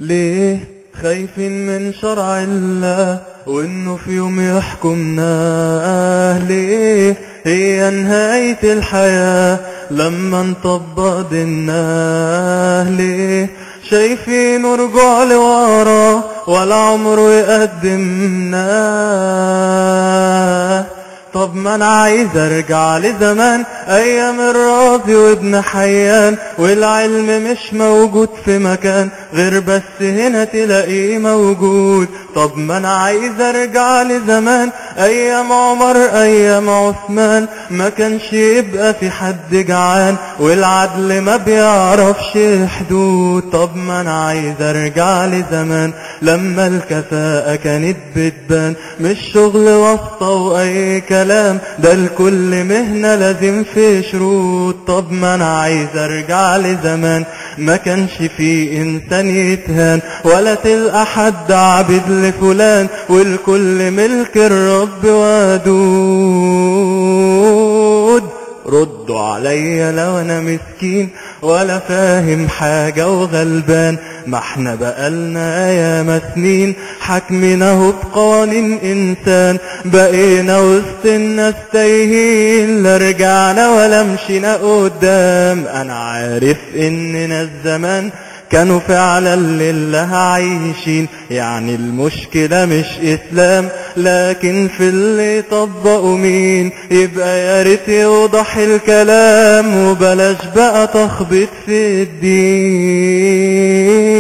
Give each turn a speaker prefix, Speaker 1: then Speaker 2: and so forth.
Speaker 1: ليه خايفين من شرع الله وانه في يوم يحكمنا ليه هي نهاية الحياة لما نطبق ديننا ليه شايفين رجوع لورا ولا عمره يقدمنا طب ما انا عايز ارجع لزمان ايام الراضي وابن حيان والعلم مش موجود في مكان غير بس هنا تلاقيه موجود طب ما انا عايز ارجع لزمان ايام عمر ايام عثمان ما كانش يبقى في حد جعان والعدل ما بيعرفش حدود طب ما انا عايز ارجع لزمان لما الكفاءة كانت بتبان مش شغل واسطة واي كلام ده لكل مهنة لازم في شروط طب ما انا عايز ارجع لزمان ما كانش في انسان يتهان ولا تلقى حد عابد لفلان والكل ملك الرب ودود ردوا عليا لو انا مسكين ولا فاهم حاجة وغلبان ما احنا بقالنا ياما سنين حاكمينه بقوانين انسان بقينا وسط الناس تايهين لا رجعنا ولا مشينا قدام انا عارف اننا الزمان كانوا فعلا لله عايشين يعني المشكلة مش إسلام لكن في اللي طبقوا مين يبقى يا ريت يوضح الكلام وبلاش بقى تخبط في الدين